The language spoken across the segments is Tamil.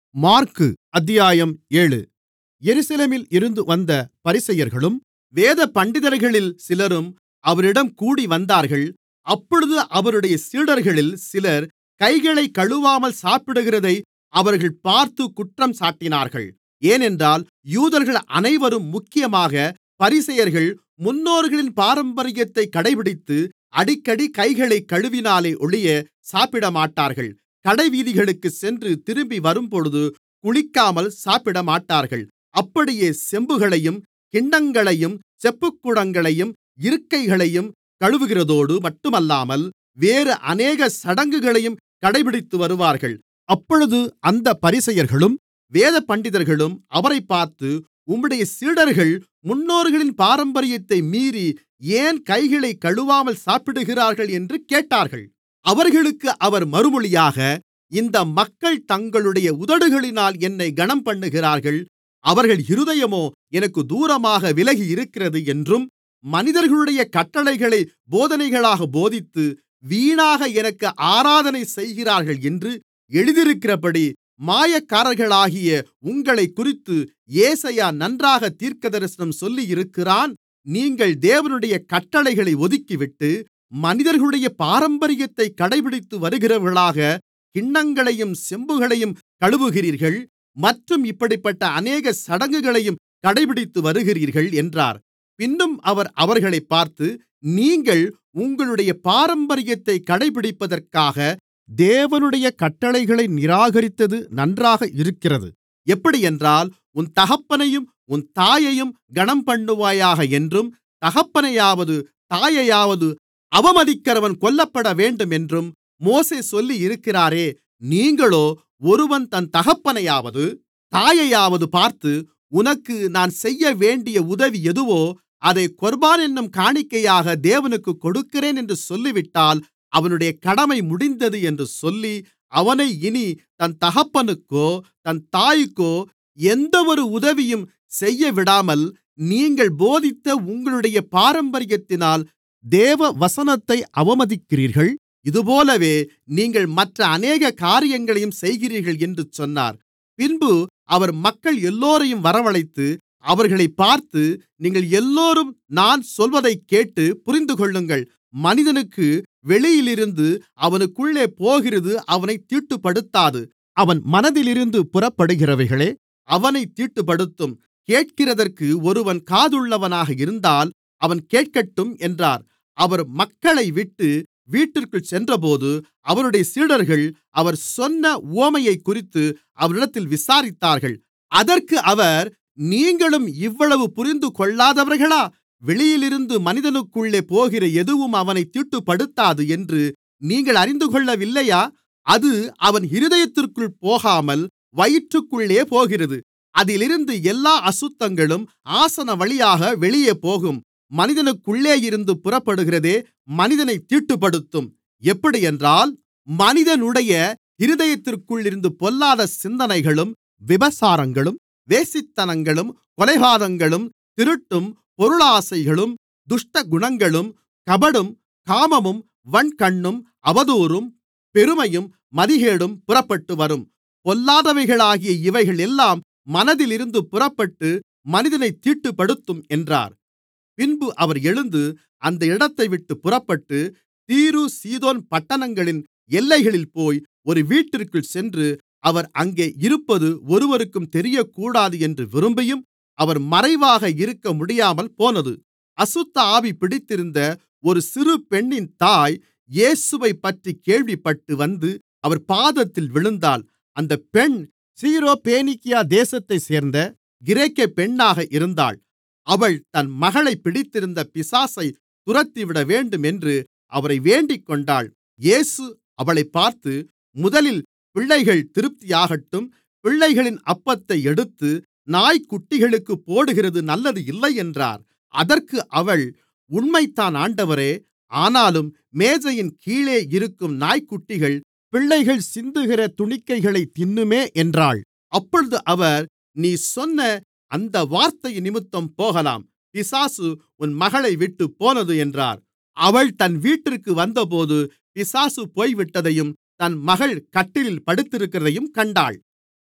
மாற்கு அத்தியாயம் ஏழு எருசலேமில் இருந்து வந்த பரிசேயர்களும் வேதபண்டிதர்களில் சிலரும் அவரிடம் கூடிவந்தார்கள் அப்பொழுது அவருடைய சீடர்களில் சிலர் கைகளைக் கழுவாமல் சாப்பிடுகிறதை அவர்கள் பார்த்துக் குற்றஞ்சாட்டினார்கள் ஏனென்றால் யூதர்கள் அனைவரும் முக்கியமாக பரிசேயர்கள் முன்னோர்களின் பாரம்பரியத்தைக் கடைபிடித்து அடிக்கடி கைகளைக் கழுவினாலொழிய சாப்பிடமாட்டார்கள் கடைவீதிகளுக்குச் சென்று திரும்பி வரும்பொழுது குளிக்காமல் சாப்பிடமாட்டார்கள் அப்படியே செம்புகளையும் கிண்ணங்களையும் செப்புக்குடங்களையும் இருக்கைகளையும் கழுவுகிறதோடு மட்டுமல்லாமல் வேறு அநேக சடங்குகளையும் கடைபிடித்துவருவார்கள் அப்பொழுது அந்தப் பரிசேயர்களும் வேதபண்டிதர்களும் அவரைப் பார்த்து உம்முடைய சீடர்கள் முன்னோர்களின் பாரம்பரியத்தை மீறி ஏன் கைகளைக் கழுவாமல் சாப்பிடுகிறார்கள் என்று கேட்டார்கள் அவர்களுக்கு அவர் மறுமொழியாக இந்த மக்கள் தங்களுடைய உதடுகளினால் என்னைக் கனம்பண்ணுகிறார்கள் அவர்கள் இருதயமோ எனக்குத் தூரமாக விலகியிருக்கிறது என்றும் மனிதர்களுடைய கட்டளைகளைப் போதனைகளாகப் போதித்து வீணாக எனக்கு ஆராதனை செய்கிறார்கள் என்று எழுதியிருக்கிறபடி மாயக்காரர்களாகிய உங்களைக்குறித்து ஏசாயா நன்றாகத் தீர்க்கதரிசனம் சொல்லியிருக்கிறான் நீங்கள் தேவனுடைய கட்டளைகளை ஒதுக்கிவிட்டு மனிதர்களுடைய பாரம்பரியத்தைக் கடைபிடித்து வருகிறவர்களாக கிண்ணங்களையும் செம்புகளையும் கழுவுகிறீர்கள் மற்றும் இப்படிப்பட்ட அநேக சடங்குகளையும் கடைபிடித்து வருகிறீர்கள் என்றார் பின்னும் அவர் அவர்களைப் பார்த்து நீங்கள் உங்களுடைய பாரம்பரியத்தைக் கடைபிடிப்பதற்காக தேவனுடைய கட்டளைகளை நிராகரித்தது நன்றாக இருக்கிறது எப்படியென்றால் உன் தகப்பனையும் உன் தாயையும் கனம்பண்ணுவாயாக என்றும் தகப்பனையாவது தாயையாவது அவமதிக்கிறவன் கொல்லப்படவேண்டும் என்றும் மோசே சொல்லியிருக்கிறாரே நீங்களோ ஒருவன் தன் தகப்பனையாவது தாயையாவது பார்த்து உனக்கு நான் செய்யவேண்டிய உதவி எதுவோ அதைக் கொர்பான் என்னும் காணிக்கையாக தேவனுக்குக் கொடுக்கிறேன் என்று சொல்லிவிட்டால் அவனுடைய கடமை முடிந்தது என்று சொல்லி அவனை இனி தன் தகப்பனுக்கோ தன் தாய்க்கோ எந்தவொரு உதவியும் செய்யவிடாமல் நீங்கள் போதித்த உங்களுடைய பாரம்பரியத்தினால் தேவவசனத்தை அவமதிக்கிறீர்கள் இதுபோலவே நீங்கள் மற்ற அநேக காரியங்களையும் செய்கிறீர்கள் என்று சொன்னார் பின்பு அவர் மக்கள் எல்லோரையும் வரவழைத்து அவர்களைப் பார்த்து நீங்கள் எல்லோரும் நான் சொல்வதைக் கேட்டு புரிந்துகொள்ளுங்கள் மனிதனுக்கு வெளியிலிருந்து அவனுக்குள்ளே போகிறது அவனைத் தீட்டுப்படுத்தாது அவன் மனதிலிருந்து புறப்படுகிறவைகளே அவனைத் தீட்டுப்படுத்தும் கேட்கிறதற்கு ஒருவன் காதுள்ளவனாக இருந்தால் அவன் கேட்கட்டும் என்றார் அவர் மக்களைவிட்டு வீட்டிற்குள் சென்றபோது அவருடைய சீடர்கள் அவர் சொன்ன உவமையைக்குறித்து அவரிடத்தில் விசாரித்தார்கள் அதற்கு அவர் நீங்களும் இவ்வளவு புரிந்துகொள்ளாதவர்களா வெளியிலிருந்து மனிதனுக்குள்ளே போகிற எதுவும் அவனைத் தீட்டுப்படுத்தாது என்று நீங்கள் அறிந்துகொள்ளவில்லையா அது அவன் இருதயத்திற்குள் போகாமல் வயிற்றுக்குள்ளே போகிறது அதிலிருந்து எல்லா அசுத்தங்களும் ஆசனவழியாக வெளியே போகும் மனிதனுக்குள்ளேயிருந்து புறப்படுகிறதே மனிதனைத் தீட்டுப்படுத்தும் எப்படியென்றால் மனிதனுடைய இருதயத்திற்குள்ளிருந்து பொல்லாத சிந்தனைகளும் விபசாரங்களும் வேசித்தனங்களும் கொலைபாதகங்களும் திருட்டும் பொருளாசைகளும் துஷ்டகுணங்களும் கபடும் காமமும் வன்கண்ணும் அவதூறும் பெருமையும் மதிகேடும் புறப்பட்டுவரும் பொல்லாதவைகளாகிய இவைகள் எல்லாம் மனதிலிருந்து புறப்பட்டு மனிதனைத் தீட்டுப்படுத்தும் என்றார் பின்பு அவர் எழுந்து அந்த இடத்தைவிட்டு புறப்பட்டு தீரு சீதோன் பட்டணங்களின் எல்லைகளில் போய் ஒரு வீட்டிற்குள் சென்று அவர் அங்கே இருப்பது ஒருவருக்கும் தெரியக்கூடாது என்று விரும்பியும் அவர் மறைவாக இருக்க முடியாமல் போனது அசுத்த ஆவி பிடித்திருந்த ஒரு சிறு பெண்ணின் தாய் இயேசுவைப்பற்றி கேள்விப்பட்டு வந்து அவர் பாதத்தில் விழுந்தாள் அந்தப் பெண் சீரோபேனிக்கியா தேசத்தைச் சேர்ந்த கிரேக்க பெண்ணாக இருந்தாள் அவள் தன் மகளைப் பிடித்திருந்த பிசாசைத் துரத்திவிடவேண்டும் என்று அவரை வேண்டிக்கொண்டாள் இயேசு அவளைப் பார்த்து முதலில் பிள்ளைகள் திருப்தியாகட்டும் பிள்ளைகளின் அப்பத்தை எடுத்து நாய்க்குட்டிகளுக்குப் போடுகிறது நல்லது இல்லை என்றார் அதற்கு அவள் உண்மைதான் ஆண்டவரே ஆனாலும் மேஜையின் கீழே இருக்கும் நாய்க்குட்டிகள் பிள்ளைகள் சிந்துகிற துணிக்கைகளைத் தின்னுமே என்றாள் அப்பொழுது அவர் நீ சொன்ன அந்த வார்த்தையினிமித்தம் போகலாம் பிசாசு உன் மகளைவிட்டுப் போனது என்றார் அவள் தன் வீட்டிற்கு வந்தபோது பிசாசு போய்விட்டதையும் தன் மகள் கட்டிலில் படுத்திருக்கிறதையும் கண்டாள்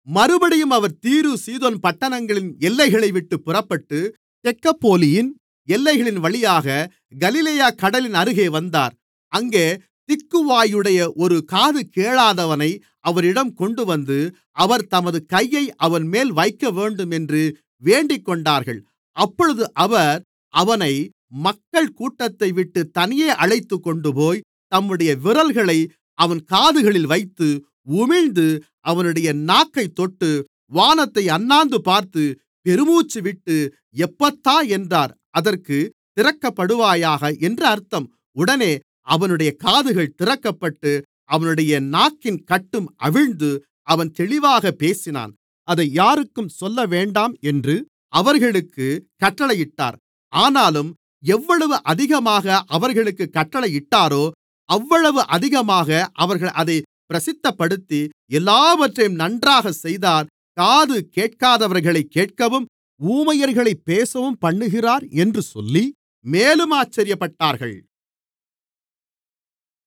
மறுபடியும் அவர் தீரு சீதோன் பட்டணங்களின் எல்லைகளைவிட்டுப் புறப்பட்டு தெக்கப்போலியின் எல்லைகளின் வழியாக கலிலேயா கடலின் அருகே வந்தார் அங்கே திக்குவாயுடைய ஒரு காது கேளாதவனை அவரிடம் கொண்டுவந்து அவர் தமது கையை அவன்மேல் வைக்கவேண்டும் என்று வேண்டிக்கொண்டார்கள் அப்பொழுது அவர் அவனை மக்கள் கூட்டத்தைவிட்டு தனியே அழைத்துக்கொண்டுபோய் தம்முடைய விரல்களை அவன் காதுகளில் வைத்து உமிழ்ந்து அவனுடைய நாக்கைத் தொட்டு வானத்தை அண்ணாந்து பார்த்து பெருமூச்சுவிட்டு எப்பத்தா என்றார் அதற்குத் திறக்கப்படுவாயாக என்று அர்த்தம் உடனே அவனுடைய காதுகள் திறக்கப்பட்டு அவனுடைய நாக்கின் கட்டும் அவிழ்ந்து அவன் தெளிவாகப் பேசினான் அதை யாருக்கும் சொல்லவேண்டாம் என்று அவர்களுக்குக் கட்டளையிட்டார் ஆனாலும் எவ்வளவு அதிகமாக அவர்களுக்குக் கட்டளையிட்டாரோ அவ்வளவு அதிகமாக அவர்கள் அதைப் பிரசித்தப்படுத்தி எல்லாவற்றையும் நன்றாகச் செய்தார் காது கேட்காதவர்களைக் கேட்கவும் ஊமையர்களைப் பேசவும் பண்ணுகிறார் என்று சொல்லி மேலும் ஆச்சரியப்பட்டார்கள்